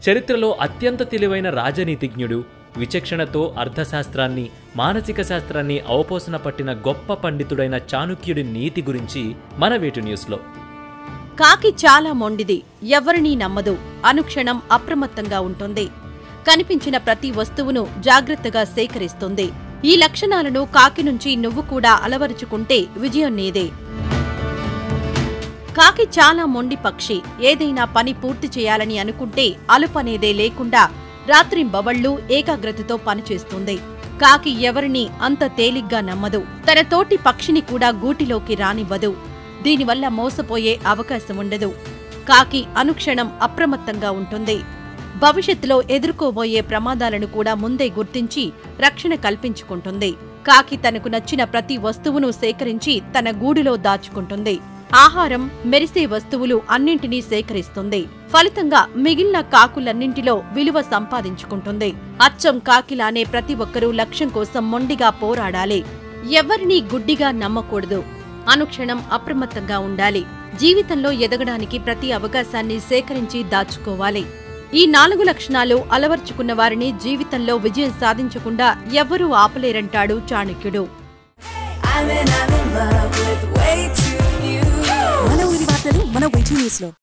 చరిత్రలో అత్యంత తెలివైన రాజనీతిజ్ఞుడు విచక్షణతో అర్థశాస్త్రాన్ని మానసిక శాస్త్రాన్ని అవపోసన పట్టిన గొప్ప పండితుడైన చాణుక్యుడి నీతి గురించి మన వేటు న్యూస్లో కాకి చాలా మొండిది ఎవరినీ నమ్మదు అనుక్షణం అప్రమత్తంగా ఉంటుంది కనిపించిన ప్రతి వస్తువును జాగ్రత్తగా సేకరిస్తుంది ఈ లక్షణాలను కాకి నుంచి నువ్వు కూడా అలవరుచుకుంటే విజయం నీదే కాకి చాలా మొండి పక్షి ఏదైనా పని పూర్తి చేయాలని అనుకుంటే అలుపనేదే లేకుండా రాత్రింబవళ్లు ఏకాగ్రతతో పనిచేస్తుంది కాకి ఎవరిని అంత తేలిగ్గా నమ్మదు తన తోటి పక్షిని కూడా గూటిలోకి రానివ్వదు దీనివల్ల మోసపోయే అవకాశం ఉండదు కాకి అనుక్షణం అప్రమత్తంగా ఉంటుంది భవిష్యత్తులో ఎదుర్కోబోయే ప్రమాదాలను కూడా ముందే గుర్తించి రక్షణ కల్పించుకుంటుంది కాకి తనకు నచ్చిన ప్రతి వస్తువును సేకరించి తన గూడులో దాచుకుంటుంది ఆహారం మెరిసే వస్తువులు అన్నింటినీ సేకరిస్తుంది ఫలితంగా మిగిలిన కాకులన్నింటిలో విలువ సంపాదించుకుంటుంది అచ్చం కాకిలానే ప్రతి ఒక్కరూ లక్ష్యం కోసం మొండిగా పోరాడాలి ఎవరినీ గుడ్డిగా నమ్మకూడదు అనుక్షణం అప్రమత్తంగా ఉండాలి జీవితంలో ఎదగడానికి ప్రతి అవకాశాన్ని సేకరించి దాచుకోవాలి ఈ నాలుగు లక్షణాలు అలవర్చుకున్న వారిని జీవితంలో విజయం సాధించకుండా ఎవ్వరూ ఆపలేరంటాడు చాణక్యుడు I'm in, I'm in love with way too new. మన ఊరి వార్తలు మన వెయిటింగ్ న్యూస్ లో